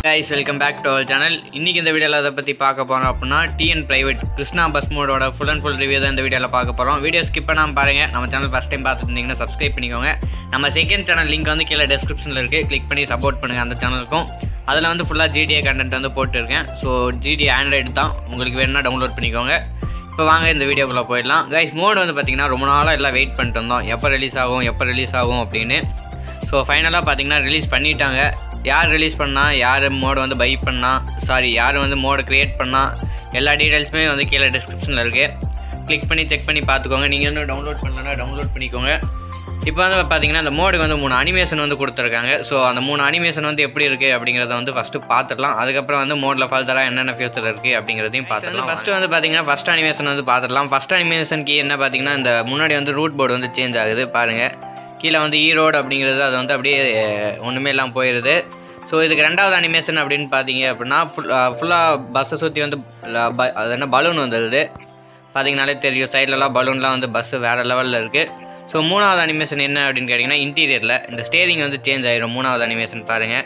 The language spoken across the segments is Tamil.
guys welcome back to our channel இன்னைக்கு இந்த வீடியோவில் அதை பற்றி பார்க்க போகிறோம் அப்படின்னா டிஎன் பிரைவேட் கிருஷ்ணா பஸ் மோடோட ஃபுல் அண்ட் ஃபுல் ரிவ்யூ தான் இந்த வீடியோவில் பார்க்க போகிறோம் வீடியோ ஸ்கிப் பண்ணாமல் பாருங்கள் நம்ம சேனல் ஃபஸ்ட் டைம் பார்த்துட்டு இருந்தீங்கன்னா சப்ஸ்கிரைப் பண்ணிக்கோங்க நம்ம செகண்ட் சேனல் லிங்க் வந்து கீழே டிஸ்கிரிப்ஷனில் இருக்குது கிளிக் பண்ணி சப்போர்ட் பண்ணுங்கள் அந்த சேனலுக்கும் அதில் வந்து ஃபுல்லாக ஜிடிஏ கண்டென்ட் வந்து போட்டிருக்கேன் ஸோ ஜிடிஏ ஆண்ட்ராய்டு தான் உங்களுக்கு வேணும்னா டவுன்லோட் பண்ணிக்கோங்க இப்போ வாங்க இந்த வீடியோக்குள்ளே போயிடலாம் கைஸ் மோடு வந்து பார்த்தீங்கன்னா ரொம்ப நாளாக எல்லாம் வெயிட் பண்ணிட்டு இருந்தோம் எப்போ ரிலீஸ் ஆகும் எப்போ ரிலீஸ் ஆகும் அப்படின்னு ஸோ ஃபைனலாக பார்த்தீங்கன்னா ரிலீஸ் பண்ணிட்டாங்க யார் ரிலீஸ் பண்ணா யார் மோடு வந்து பை பண்ணா சாரி யார் வந்து மோடு க்ரியேட் பண்ணா எல்லா டீட்டெயில்ஸுமே வந்து கீழே டிஸ்கிரிப்ஷனில் இருக்குது கிளிக் பண்ணி செக் பண்ணி பார்த்துக்கோங்க நீங்கள் இன்னும் டவுன்லோட் பண்ணலன்னா டவுன்லோட் பண்ணிக்கோங்க இப்போ வந்து பார்த்தீங்கன்னா அந்த மோடுக்கு வந்து மூணு அனிமேஷன் வந்து கொடுத்துருக்காங்க ஸோ அந்த மூணு அனிமேஷன் வந்து எப்படி இருக்குது அப்படிங்கிறத வந்து ஃபஸ்ட்டு பார்த்துடலாம் அதுக்கப்புறம் வந்து மோடில் ஃபர்தராக என்னென்ன ஃபியூச்சர் இருக்குது அப்படிங்கிறதையும் பார்த்துக்கலாம் ஃபஸ்ட்டு வந்து பார்த்தீங்கன்னா ஃபஸ்ட் அனிமேஷன் வந்து பார்த்துடலாம் ஃபஸ்ட் அனிமேஷனுக்கு என்ன பார்த்தீங்கன்னா இந்த முன்னாடி வந்து ரூட் போர்டு வந்து சேஞ்ச் ஆகுது பாருங்கள் கீழே வந்து ஈரோடு அப்படிங்கிறது அது வந்து அப்படியே ஒன்றுமே இல்லாமல் போயிடுது ஸோ இதுக்கு ரெண்டாவது அனிமேஷன் அப்படின்னு பார்த்தீங்க அப்படின்னா ஃபுல் ஃபுல்லாக பஸ்ஸை சுற்றி வந்து ல- ப- அது என்ன பலூன் வந்துடுது பார்த்தீங்கனாலே தெரியும் சைட்லலாம் பலூன்லாம் வந்து பஸ்ஸு வேறு லெவலில் இருக்குது ஸோ மூணாவது அனிமேஷன் என்ன அப்படின்னு கேட்டிங்கன்னா இன்டீரியரில் இந்த ஸ்டேரிங் வந்து சேஞ்ச் ஆயிரும் மூணாவது அனிமேஷன் பாருங்கள்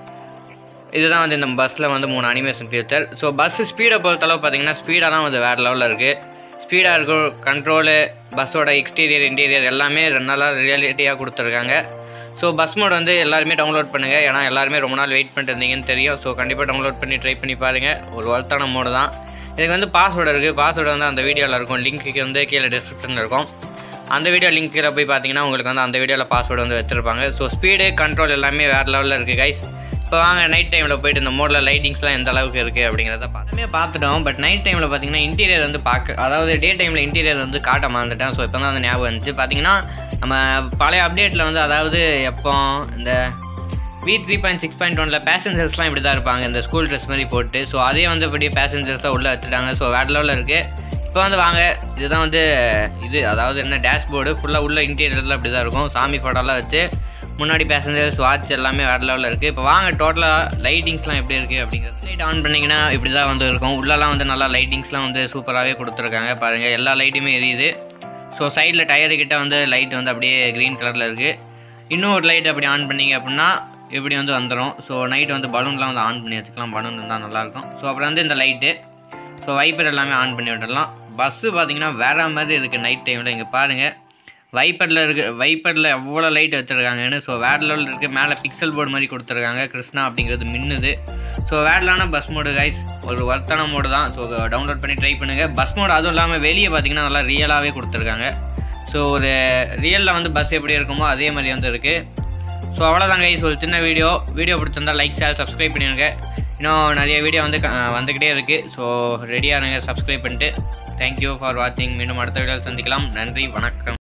இதுதான் வந்து இந்த பஸ்ஸில் வந்து மூணு அனிமேஷன் ஃபியூச்சர் ஸோ பஸ் ஸ்பீடை பொறுத்தளவு பார்த்தீங்கன்னா ஸ்பீடெல்லாம் வந்து வேறு லெவலில் இருக்குது ஸ்பீடாக இருக்கும் கண்ட்ரோலு பஸ்ஸோட எக்ஸ்டீரியர் இன்டீரியர் எல்லாமே நல்லா ரியாலிட்டியாக கொடுத்துருக்காங்க ஸோ பஸ் மோட் வந்து எல்லாருமே டவுன்லோட் பண்ணுங்கள் ஏன்னா எல்லாருமே ரொம்ப நாள் வெயிட் பண்ணிட்டு இருந்தீங்கன்னு தெரியும் ஸோ கண்டிப்பாக டவுன்லோட் பண்ணி ட்ரை பண்ணி பாருங்கள் ஒரு ஒர்த்தான மோடு தான் இதுக்கு வந்து பாஸ்வேர்டு இருக்குது பாஸ்வேர்டு வந்து அந்த வீடியோவில் இருக்கும் லிங்க்கு வந்து கீழே டிஸ்கிரிப்ஷனில் இருக்கும் அந்த வீடியோ லிங்க் கீழே போய் பார்த்தீங்கன்னா உங்களுக்கு வந்து அந்த வீடியோவில் பாஸ்வேர்டு வந்து வச்சுருப்பாங்க ஸோ ஸ்பீடு கண்ட்ரோல் எல்லாமே வேறு லெவலில் இருக்குது கைஸ் இப்போ வாங்க நைட் டைமில் போயிட்டு இந்த மோடில் லைட்டிங்ஸ்லாம் எந்த அளவுக்கு இருக்குது அப்படிங்கிறத பார்த்துமே பார்த்துட்டோம் பட் நைட் டைமில் பார்த்தீங்கன்னா இன்டீரியர் வந்து பார்க்க அதாவது டே டைமில் இன்டீரியர் வந்து காட்ட மறந்துட்டேன் ஸோ இப்போ தான் வந்து ஞாபகம் வந்துச்சு பார்த்தீங்கன்னா நம்ம பழைய அப்டேட்டில் வந்து அதாவது எப்போ இந்த V three point six point ஒனில் பேசஞ்சர்ஸ்லாம் இப்படி தான் இருப்பாங்க இந்த ஸ்கூல் ட்ரெஸ் மாதிரி போட்டு ஸோ அதே வந்து இப்படியே பேசஞ்சர்ஸாக உள்ளே வச்சுட்டாங்க ஸோ வேறு லெவலில் இருக்குது இப்போ வந்து வாங்க இதுதான் வந்து இது அதாவது என்ன டேஷ்போர்டு ஃபுல்லாக உள்ள இன்டீரியரில் அப்படி தான் இருக்கும் சாமி ஃபோட்டோலாம் வச்சு முன்னாடி பேசஞ்சர்ஸ் வாட்ச் எல்லாமே வேறு லெவலில் இருக்குது இப்போ வாங்க டோட்டலாக லைட்டிங்ஸ்லாம் எப்படி இருக்குது அப்படிங்கிறது லைட் ஆன் பண்ணிங்கன்னா இப்படி தான் வந்து இருக்கும் உள்ளலாம் வந்து நல்லா லைட்டிங்ஸ்லாம் வந்து சூப்பராகவே கொடுத்துருக்காங்க பாருங்கள் எல்லா லைட்டுமே எரியுது ஸோ சைடில் டயரு கிட்ட வந்து லைட் வந்து அப்படியே க்ரீன் கலரில் இருக்குது இன்னும் ஒரு லைட் அப்படி ஆன் பண்ணீங்க அப்படின்னா இப்படி வந்து வந்துடும் ஸோ நைட் வந்து பலூன்லாம் வந்து ஆன் பண்ணி வச்சுக்கலாம் பலூன் இருந்தால் நல்லாயிருக்கும் ஸோ அப்புறம் வந்து இந்த லைட்டு ஸோ வைப்பர் எல்லாமே ஆன் பண்ணி விட்டுடலாம் பஸ்ஸு பார்த்தீங்கன்னா வேற மாதிரி இருக்குது நைட் டைமில் இங்கே பாருங்கள் வைப்பரில் இருக்கு வைப்பரில் எவ்வளோ லைட் வச்சுருக்காங்கன்னு ஸோ வேறு லெவலில் இருக்குது மேலே பிக்சல் போர்டு மாதிரி கொடுத்துருக்காங்க கிருஷ்ணா அப்படிங்கிறது மின்னுது ஸோ வேறலான பஸ் மோடு கைஸ் ஒரு ஒர்த்தான மோடு தான் ஸோ டவுன்லோட் பண்ணி ட்ரை பண்ணுங்கள் பஸ் மோடு அதுவும் இல்லாமல் வெளியே பார்த்தீங்கன்னா நல்லா ரியலாகவே கொடுத்துருக்காங்க ஸோ ஒரு ரியலில் வந்து பஸ் எப்படி இருக்குமோ அதே மாதிரி வந்து இருக்குது ஸோ அவ்வளோதான் கைஸ் ஒரு சின்ன வீடியோ வீடியோ பிடிச்சிருந்தா லைக் ஷேர் சப்ஸ்கிரைப் பண்ணிடுங்க இன்னும் நிறைய வீடியோ வந்து க- வந்துக்கிட்டே இருக்குது ஸோ ரெடியாக இருங்க சப்ஸ்கிரைப் பண்ணிட்டு தேங்க்யூ ஃபார் வாட்சிங் மீண்டும் அடுத்த வீடியோவில் சந்திக்கலாம் நன்றி வணக்கம்